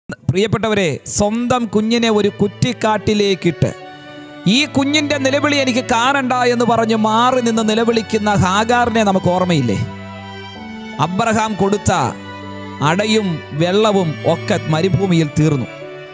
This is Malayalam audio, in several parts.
പ്രിയപ്പെട്ടവരെ സ്വന്തം കുഞ്ഞിനെ ഒരു കുറ്റിക്കാട്ടിലേക്കിട്ട് ഈ കുഞ്ഞിൻ്റെ നിലവിളി എനിക്ക് കാണണ്ട എന്ന് പറഞ്ഞ് മാറി നിന്ന് നിലവിളിക്കുന്ന ഹാഗാറിനെ നമുക്ക് ഓർമ്മയില്ലേ അബ്രഹാം കൊടുത്ത അടയും വെള്ളവും ഒക്കെ മരുഭൂമിയിൽ തീർന്നു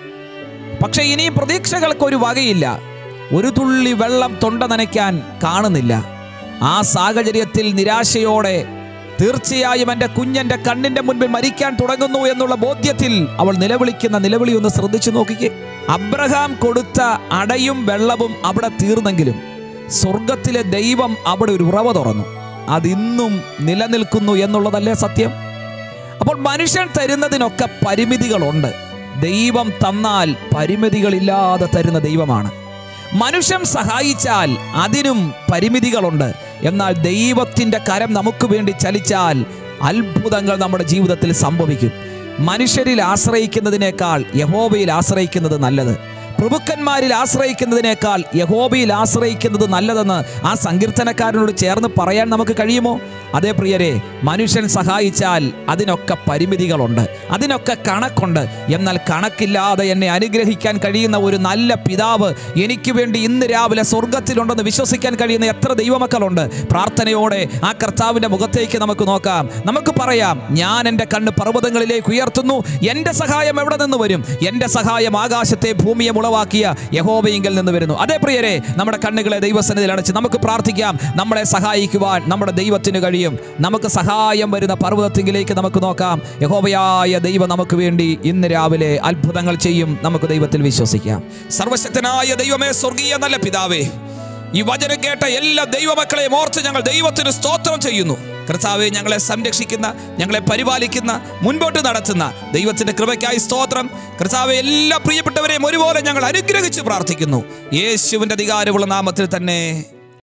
പക്ഷെ ഇനി പ്രതീക്ഷകൾക്ക് ഒരു വകയില്ല ഒരു തുള്ളി വെള്ളം തൊണ്ട നനയ്ക്കാൻ കാണുന്നില്ല ആ സാഹചര്യത്തിൽ നിരാശയോടെ തീർച്ചയായും എൻ്റെ കുഞ്ഞൻ്റെ കണ്ണിൻ്റെ മുൻപിൽ മരിക്കാൻ തുടങ്ങുന്നു എന്നുള്ള ബോധ്യത്തിൽ അവൾ നിലവിളിക്കുന്ന നിലവിളി ഒന്ന് ശ്രദ്ധിച്ചു നോക്കിക്കേ അബ്രഹാം കൊടുത്ത അടയും വെള്ളവും അവിടെ തീർന്നെങ്കിലും സ്വർഗത്തിലെ ദൈവം അവിടെ ഒരു ഉറവ തുറന്നു അതിന്നും നിലനിൽക്കുന്നു എന്നുള്ളതല്ലേ സത്യം അപ്പോൾ മനുഷ്യൻ തരുന്നതിനൊക്കെ പരിമിതികളുണ്ട് ദൈവം തന്നാൽ പരിമിതികളില്ലാതെ തരുന്ന ദൈവമാണ് മനുഷ്യൻ സഹായിച്ചാൽ അതിനും പരിമിതികളുണ്ട് എന്നാൽ ദൈവത്തിൻ്റെ കരം നമുക്ക് വേണ്ടി ചലിച്ചാൽ അത്ഭുതങ്ങൾ നമ്മുടെ ജീവിതത്തിൽ സംഭവിക്കും മനുഷ്യരിൽ ആശ്രയിക്കുന്നതിനേക്കാൾ യഹോവയിൽ ആശ്രയിക്കുന്നത് നല്ലത് പ്രഭുക്കന്മാരിൽ ആശ്രയിക്കുന്നതിനേക്കാൾ യഹോബയിൽ ആശ്രയിക്കുന്നത് നല്ലതെന്ന് ആ സങ്കീർത്തനക്കാരനോട് ചേർന്ന് പറയാൻ നമുക്ക് കഴിയുമോ അതേ പ്രിയരെ മനുഷ്യൻ സഹായിച്ചാൽ അതിനൊക്കെ പരിമിതികളുണ്ട് അതിനൊക്കെ കണക്കുണ്ട് എന്നാൽ കണക്കില്ലാതെ എന്നെ അനുഗ്രഹിക്കാൻ കഴിയുന്ന ഒരു നല്ല പിതാവ് എനിക്ക് വേണ്ടി ഇന്ന് രാവിലെ സ്വർഗത്തിലുണ്ടെന്ന് വിശ്വസിക്കാൻ കഴിയുന്ന എത്ര ദൈവമക്കളുണ്ട് പ്രാർത്ഥനയോടെ ആ കർത്താവിൻ്റെ മുഖത്തേക്ക് നമുക്ക് നോക്കാം നമുക്ക് പറയാം ഞാൻ എൻ്റെ കണ്ണ് പർവ്വതങ്ങളിലേക്ക് ഉയർത്തുന്നു എൻ്റെ സഹായം എവിടെ നിന്ന് വരും എൻ്റെ സഹായം ആകാശത്തെ ഭൂമിയെ ഉളവാക്കിയ യഹോവയിങ്കിൽ നിന്ന് വരുന്നു അതേ പ്രിയരെ നമ്മുടെ കണ്ണുകളെ ദൈവസന്നിധിയിൽ അടച്ച് നമുക്ക് പ്രാർത്ഥിക്കാം നമ്മളെ സഹായിക്കുവാൻ നമ്മുടെ ദൈവത്തിന് കഴിയും നമുക്ക് സഹായം വരുന്ന പർവ്വതത്തിങ്കിലേക്ക് നമുക്ക് നോക്കാം യഹോവയായ ദൈവം നമുക്ക് വേണ്ടി ഇന്ന് രാവിലെ അത്ഭുതങ്ങൾ ചെയ്യും നമുക്ക് ദൈവത്തിൽ വിശ്വസിക്കാം സർവശക്തനായ ദൈവമേ സ്വർഗീയ നല്ല പിതാവേ ഈ വചനം കേട്ട എല്ലാ ദൈവമക്കളെയും ഓർത്ത് ഞങ്ങൾ ദൈവത്തിന് സ്തോത്രം ചെയ്യുന്നു കർത്താവെ ഞങ്ങളെ സംരക്ഷിക്കുന്ന ഞങ്ങളെ പരിപാലിക്കുന്ന മുൻപോട്ട് നടത്തുന്ന ദൈവത്തിന്റെ കൃപയ്ക്കായി സ്തോത്രം കർത്താവെ എല്ലാ പ്രിയപ്പെട്ടവരെയും ഒരുപോലെ ഞങ്ങൾ അനുഗ്രഹിച്ച് പ്രാർത്ഥിക്കുന്നു യേശുവിന്റെ അധികാരമുള്ള നാമത്തിൽ തന്നെ